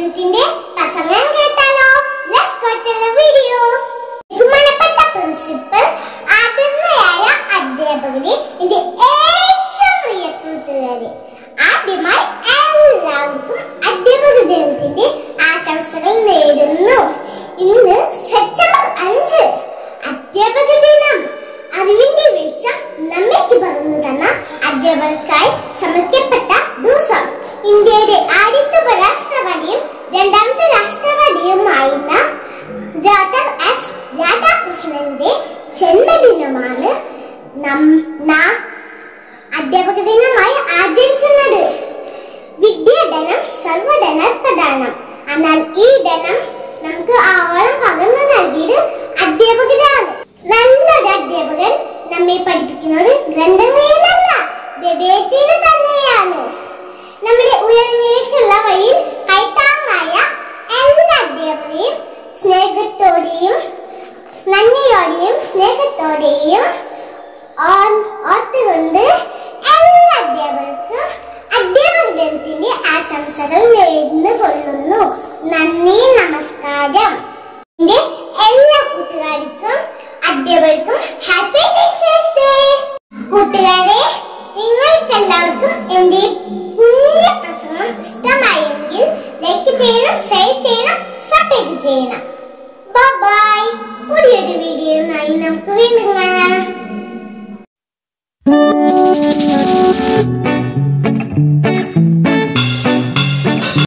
ദിനത്തിന്റെ പ്രസംഗം കേട്ടാലോ let's go to the video ബഹുമാനപ്പെട്ട പ്രിൻസിപ്പൽ ആദരണീയായ അധ്യാപകരെ എന്റെ ഏറ്റവും പ്രിയ കൂട്ടുകാരെ ആദ്യമായി എല്ലാവർക്കും അധ്യാപക ദിനത്തിന്റെ ആശംസകൾ നേരുന്നു ഇന്ന് സെപ്റ്റംബർ അഞ്ച് അധ്യാപക ദിനം അറിവിന്റെ വെളിച്ചം നമ്മയ്ക്ക് പകർന്നു തന്ന അധ്യാപകർക്കായി സമർപ്പിക്കപ്പെട്ട ദിവസം ഇന്ത്യയുടെ ആദ്യത്തെ ഉപരാഷ്ട്രപതിയും രണ്ടാമത്തെ രാഷ്ട്രപതിയുമായിരുന്ന ഡോക്ടർ എസ് രാധാകൃഷ്ണന്റെ ജന്മദിനമാണ് നം- നാം അധ്യാപക ദിനമായി ആചരിക്കുന്നത് വിദ്യാധനം സർവധന പ്രധാനം എന്നാൽ ഈ ധനം നമുക്ക് ആവോളം പകർന്നു നൽകിയത് അധ്യാപകരാണ് നല്ലൊരു അധ്യാപകൻ നമ്മെ പഠിപ്പിക്കുന്നത് ഗ്രന്ഥങ്ങളിലല്ല ഹൃദയത്തിന് തന്നെയാണ് നമ്മുടെ ഉയർന്നിലേക്കുള്ള വഴിയിൽ കൈത്താങ്ങായ എല്ലാ അധ്യാപകരെയും സ്നേഹത്തോടെയും നന്ദിയോടെയും സ്നേഹത്തോടെയും ഓർ- ഓർത്തുകൊണ്ട് എല്ലാ അധ്യാപകർക്കും അധ്യാപക ദിനത്തിന്റെ ആശംസകൾ നേർന്നു കൊള്ളുന്നു നന്ദി